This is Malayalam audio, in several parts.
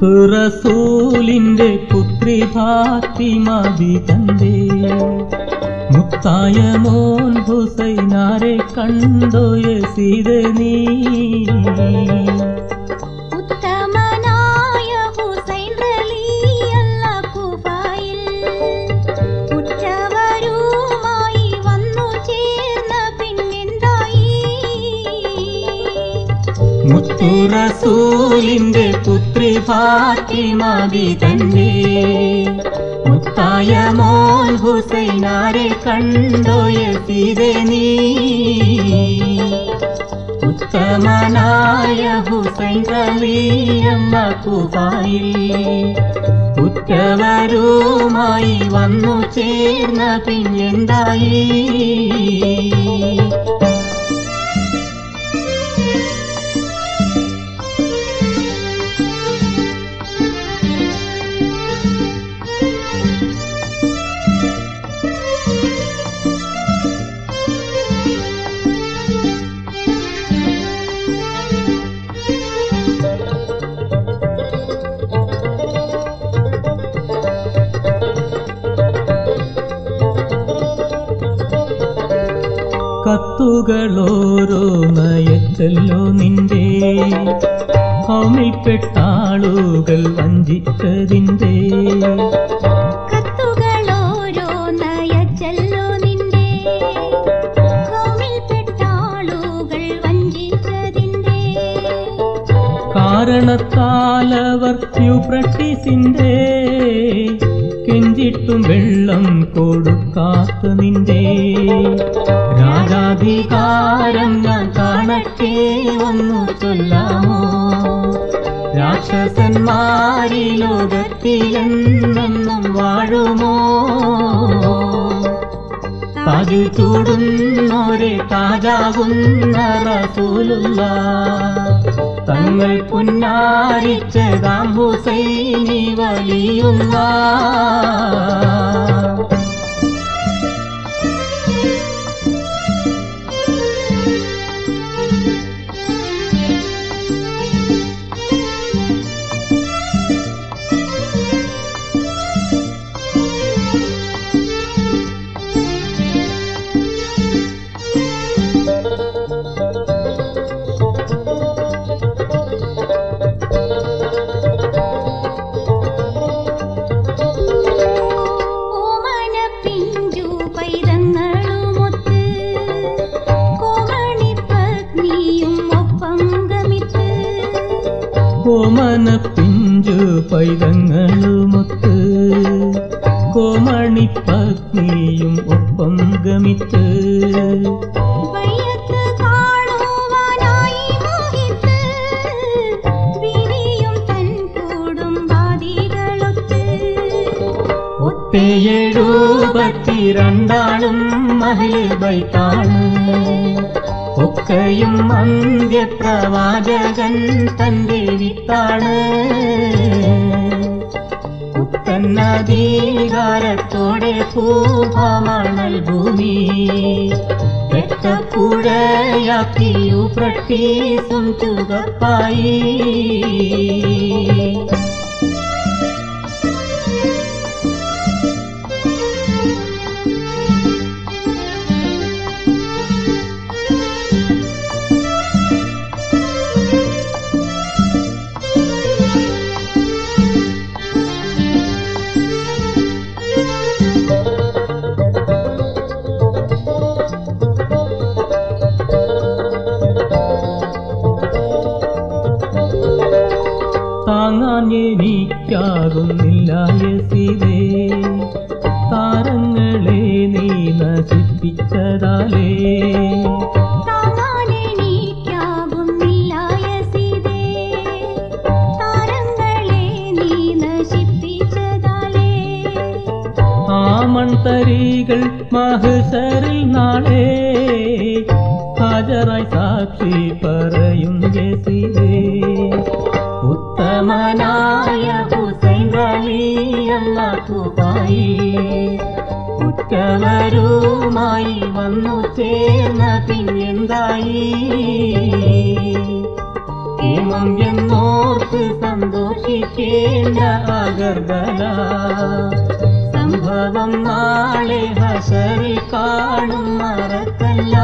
മുത്തുറസൂലിന്റെ പുത്രി ഫാത്തിമതി തന്റെ മുത്തായ മോൻ ഹുസൈനാരെ കണ്ടോ യസീദ നീ ഉത്തമനായ ഹുസൈൻ റളിയല്ല കുഫയിൽ ഉറ്റവരുമായി വന്നു ചേർന്ന പിന്നെന്തായി മുത്തുറസൂലിന്റെ പുത്രി ഫാത്തിമതി തന്റെ മുത്തായ മോൻ ഹുസൈനാരെ കണ്ടോ യസീദ നീ ഉത്തമനായ ഹുസൈൻ റളിയല്ല കുഫയിൽ ഉറ്റവരുമായി വന്നു ചേർന്ന പിന്നെന്തായി കത്തുകളോരോ നയച്ചല്ലോ നിന്റെ ഹോമിൽപ്പെട്ടാളുകൾ വഞ്ചിച്ചതിൻ്റെ കത്തുകളോരോ നയച്ചല്ലോ നിന്റെ കോമിൽപ്പെട്ടാളുകൾ വഞ്ചിച്ചതിന്റെ കാരണത്താലവർ യുപ്രട്ടീസിന്റെ കെഞ്ചിട്ടും വെള്ളം കൊടുക്കാത്ത നിന്റെ രാജാധികാരം ഞാൻ കാണട്ടെ ഒന്നു ചൊല്ലാമോ രാക്ഷസന്മാരി ലോകത്തിലെന്നെന്നും വാഴുമോ താജു ചൂടുന്നോരെ താജാകുന്ന റസൂലുള്ള തങ്ങൾ പുന്നാരിച്ചതാം ഹുസൈനി വലിയുള്ള ഓമന പിഞ്ചു പൈതങ്ങളുമൊത്ത് കോമണി പത്നിയും ഒപ്പം ഗമിത്ത് കോമന പിഞ്ചു പൈതങ്ങളുമൊത്ത് കോമണി പത്നിയും ഒപ്പം ഗമിത്ത് വയ്യത്ത് കാണുവാനായി മോഹിത്ത് വിരിയും തൻ കൂടുംബാദികളൊത്ത് ഒത്തെഴുപത്തിരണ്ടാളും മഹിബൈത്താണ് ഒക്കെയും അന്ത്യപ്രവാചകൻ തന്റെ വിത്താണ് പുത്തന്നധികാരത്തോടെ ഭൂഭമണൽ ഭൂമി രക്തപ്പുഴയാക്കിയു പ്രട്ടീസും ചുകപ്പായി താങ്ങാൻ എനിക്കാകുന്നില്ല യസിവേ താരങ്ങളെ നീ നശിപ്പിച്ചതാലേ താങ്ങാനെനിക്കാകുന്നില്ല യസീദേ താരങ്ങളെ നീ നശിപ്പിച്ചതാലേ ആ മൺതരികൾ മഹസറിൽ നാളെ ഹാജരായി സാക്ഷി പറയും യസിവേ ഉത്തമനായ ഹുസൈൻ റളിയല്ല കുബായി ഉറ്റവരുമായി വന്നു ചേർന്ന പിന്നെന്തായി ക്ഷേമം എന്നോർത്ത് സന്തോഷിക്കേണ്ട അഗർബല സംഭവം നാളെ ഹസറിൽ കാണും മറക്കല്ല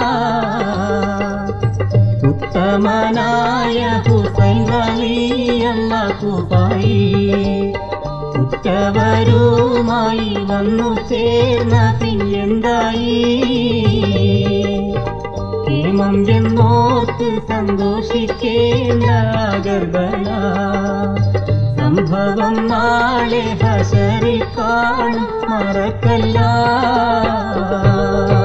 ഉത്തമനായ ഹുസൈൻ വലിയല്ല കുപായി ഉറ്റവരുമായി വന്നു ചേർന്ന പിന്നെന്തായി ഹേമം എന്നോർത്ത് സന്തോഷിക്കേണ്ട ഗർഭന സംഭവം നാളെ ഹസറിൽ കാണും മറക്കല്ല